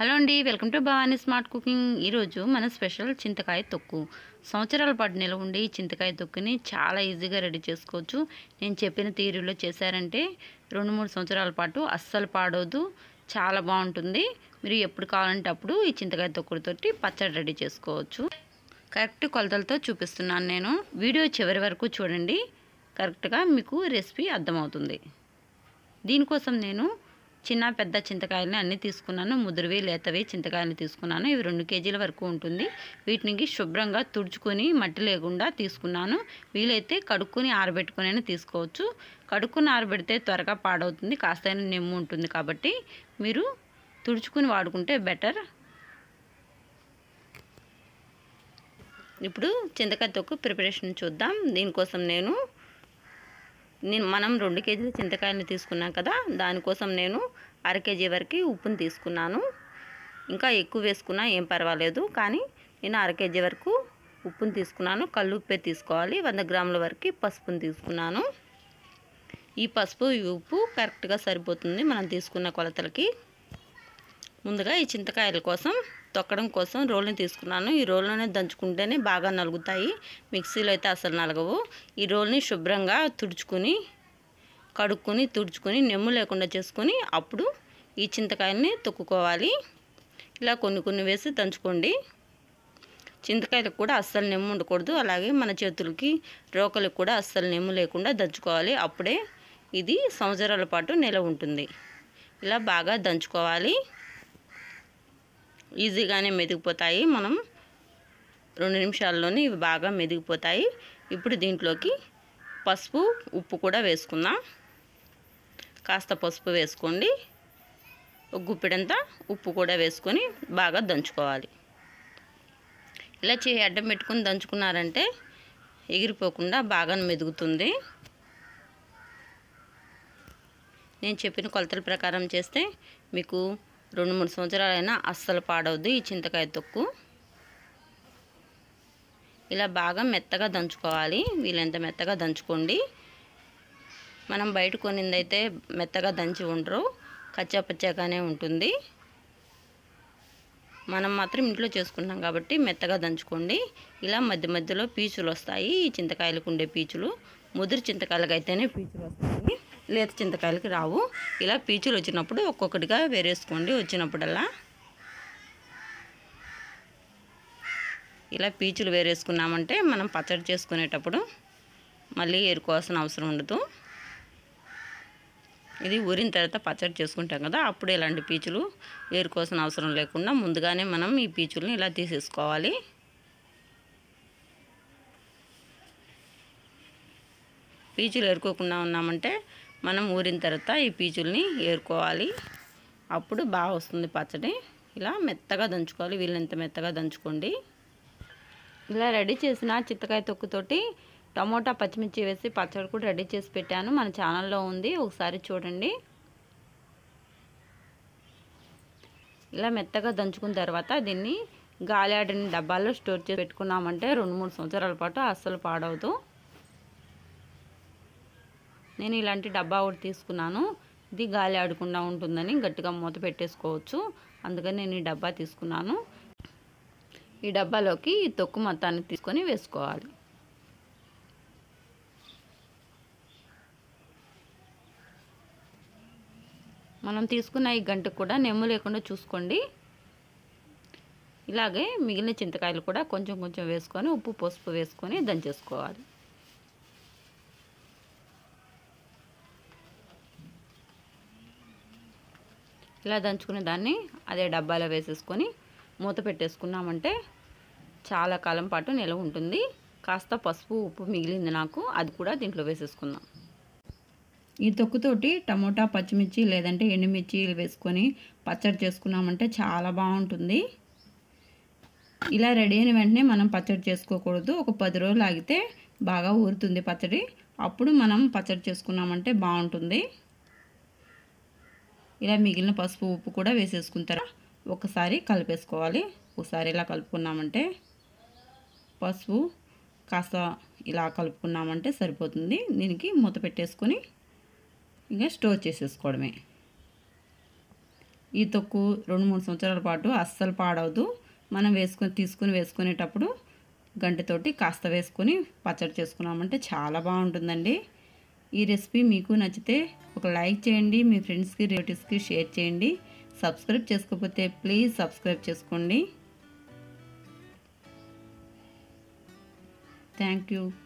hello అండి welcome to Bhavani smart cooking ఈరోజు మన స్పెషల్ చింతకాయ తొక్కు సంవత్సరాల పాటు నిలవ ఉండి ఈ చింతకాయ తొక్కుని చాలా ఈజీగా రెడీ చేసుకోవచ్చు నేను చెప్పిన తీరులో చేశారంటే రెండు మూడు సంవత్సరాల పాటు అస్సలు పాడవద్దు చాలా బాగుంటుంది మీరు ఎప్పుడు కావాలంటే అప్పుడు ఈ చింతకాయ తొక్కుడుతోటి పచ్చడి రెడీ చేసుకోవచ్చు కరెక్ట్ కొలతలతో చూపిస్తున్నాను నేను వీడియో చివరి వరకు చూడండి కరెక్ట్గా మీకు రెసిపీ అర్థమవుతుంది దీనికోసం నేను చిన్న పెద్ద చింతకాయలని అన్నీ తీసుకున్నాను ముదురువి లేతవి చింతకాయలు తీసుకున్నాను ఇవి రెండు కేజీల వరకు ఉంటుంది వీటిని శుభ్రంగా తుడుచుకొని మట్టి లేకుండా తీసుకున్నాను వీలైతే కడుక్కొని ఆరబెట్టుకొని తీసుకోవచ్చు కడుక్కుని ఆరబెడితే త్వరగా పాడవుతుంది కాస్త నెమ్ము ఉంటుంది కాబట్టి మీరు తుడుచుకుని వాడుకుంటే బెటర్ ఇప్పుడు చింతకాయ తొక్కు ప్రిపరేషన్ చూద్దాం దీనికోసం నేను నేను మనం రెండు కేజీల చింతకాయలు తీసుకున్నాం కదా దానికోసం నేను అర కేజీ వరకు ఉప్పుని తీసుకున్నాను ఇంకా ఎక్కువ వేసుకున్నా ఏం పర్వాలేదు కానీ నేను అర కేజీ వరకు ఉప్పుని తీసుకున్నాను కళ్ళు ఉప్పే తీసుకోవాలి వంద గ్రాముల వరకు పసుపుని తీసుకున్నాను ఈ పసుపు ఈ ఉప్పు కరెక్ట్గా సరిపోతుంది మనం తీసుకున్న కొలతలకి ముందుగా ఈ చింతకాయల కోసం తొక్కడం కోసం రోల్ని తీసుకున్నాను ఈ రోల్లోనే దంచుకుంటేనే బాగా నలుగుతాయి మిక్సీలో అయితే అసలు నలగవు ఈ రోల్ని శుభ్రంగా తుడుచుకుని కడుక్కొని తుడుచుకొని నెమ్ము లేకుండా చేసుకొని అప్పుడు ఈ చింతకాయల్ని తొక్కుకోవాలి ఇలా కొన్ని కొన్ని వేసి దంచుకోండి చింతకాయలకు కూడా అస్సలు నెమ్ము ఉండకూడదు అలాగే మన చేతులకి రోకలకు కూడా అస్సలు నెమ్ము లేకుండా దంచుకోవాలి అప్పుడే ఇది సంవత్సరాల పాటు నిలవ ఉంటుంది ఇలా బాగా దంచుకోవాలి ఈజీగానే మెదిగిపోతాయి మనం రెండు నిమిషాల్లోనే ఇవి బాగా మెదిగిపోతాయి ఇప్పుడు దీంట్లోకి పసుపు ఉప్పు కూడా వేసుకుందాం కాస్త పసుపు వేసుకోండి ఒక గుప్పిడంతా ఉప్పు కూడా వేసుకొని బాగా దంచుకోవాలి ఇలా చేయి అడ్డం పెట్టుకొని దంచుకున్నారంటే ఎగిరిపోకుండా బాగా మెదుగుతుంది నేను చెప్పిన కొలతల ప్రకారం చేస్తే మీకు రెండు మూడు సంవత్సరాలైనా అస్సలు పాడవద్దు ఈ చింతకాయ తొక్కు ఇలా బాగా మెత్తగా దంచుకోవాలి వీలెంత మెత్తగా దంచుకోండి మనం బయట కొనిందైతే మెత్తగా దంచి ఉండరు కచ్చా పచ్చాగానే ఉంటుంది మనం మాత్రం ఇంట్లో చేసుకుంటాం కాబట్టి మెత్తగా దంచుకోండి ఇలా మధ్య మధ్యలో పీచులు వస్తాయి ఈ చింతకాయలకు ఉండే పీచులు ముదురు చింతకాయలకు అయితేనే పీచులు వస్తాయి లేత చింతకాయలకి రావు ఇలా పీచులు వచ్చినప్పుడు ఒక్కొక్కటిగా వేరేసుకోండి వచ్చినప్పుడల్లా ఇలా పీచులు వేరేసుకున్నామంటే మనం పచ్చడి చేసుకునేటప్పుడు మళ్ళీ ఏరుకోవాల్సిన అవసరం ఉండదు ఇది ఊరిన తర్వాత పచ్చడి చేసుకుంటాం కదా అప్పుడు ఇలాంటి పీచులు ఏరుకోవాల్సిన అవసరం లేకుండా ముందుగానే మనం ఈ పీచుల్ని ఇలా తీసేసుకోవాలి పీచులు ఏరుకోకుండా ఉన్నామంటే మనం ఊరిన తర్వాత ఈ పీచుల్ని ఏరుకోవాలి అప్పుడు బాగా వస్తుంది పచ్చడి ఇలా మెత్తగా దంచుకోవాలి వీళ్ళంత మెత్తగా దంచుకోండి ఇలా రెడీ చేసిన చింతకాయ తొక్కుతోటి టమోటా పచ్చిమిర్చి వేసి పచ్చడి కూడా రెడీ చేసి పెట్టాను మన ఛానల్లో ఉంది ఒకసారి చూడండి ఇలా మెత్తగా దంచుకున్న తర్వాత దీన్ని గాలి ఆడిన డబ్బాల్లో స్టోర్ చేసి పెట్టుకున్నామంటే రెండు మూడు సంవత్సరాల పాటు అస్సలు పాడవదు నేను ఇలాంటి డబ్బా ఒకటి తీసుకున్నాను ఇది గాలి ఆడకుండా ఉంటుందని గట్టిగా మూత పెట్టేసుకోవచ్చు అందుకని నేను ఈ డబ్బా తీసుకున్నాను ఈ డబ్బాలోకి ఈ తొక్కు మొత్తాన్ని తీసుకొని వేసుకోవాలి మనం తీసుకున్న ఈ గంటకు కూడా నెమ్ము లేకుండా చూసుకోండి ఇలాగే మిగిలిన చింతకాయలు కూడా కొంచెం కొంచెం వేసుకొని ఉప్పు పసుపు వేసుకొని దంచేసుకోవాలి ఇలా దంచుకునే దాన్ని అదే డబ్బాలో వేసేసుకొని మూత పెట్టేసుకున్నామంటే చాలా కాలం పాటు నిలవ ఉంటుంది కాస్త పసుపు ఉప్పు మిగిలింది నాకు అది కూడా దీంట్లో వేసేసుకుందాం ఈ తొక్కుతోటి టమోటా పచ్చిమిర్చి లేదంటే ఎండుమిర్చి వేసుకొని పచ్చడి చేసుకున్నామంటే చాలా బాగుంటుంది ఇలా రెడీ అయిన వెంటనే మనం పచ్చడి చేసుకోకూడదు ఒక పది రోజులు ఆగితే బాగా ఊరుతుంది పచ్చడి అప్పుడు మనం పచ్చడి చేసుకున్నామంటే బాగుంటుంది ఇలా మిగిలిన పసుపు ఉప్పు కూడా వేసేసుకుంటారా ఒకసారి కలిపేసుకోవాలి ఒకసారి ఇలా కలుపుకున్నామంటే పసుపు కాస్త ఇలా కలుపుకున్నామంటే సరిపోతుంది దీనికి మూత పెట్టేసుకొని ఇంకా స్టోర్ చేసేసుకోవడమే ఈ తొక్కు రెండు మూడు సంవత్సరాల పాటు అస్సలు పాడవదు మనం వేసుకొని తీసుకుని వేసుకునేటప్పుడు గంటతోటి కాస్త వేసుకొని పచ్చడి చేసుకున్నామంటే చాలా బాగుంటుందండి ఈ రెసిపీ మీకు నచ్చితే ఒక లైక్ చేయండి మీ ఫ్రెండ్స్కి రిలేటివ్స్కి షేర్ చేయండి సబ్స్క్రైబ్ చేసుకోకపోతే ప్లీజ్ సబ్స్క్రైబ్ చేసుకోండి థ్యాంక్ యూ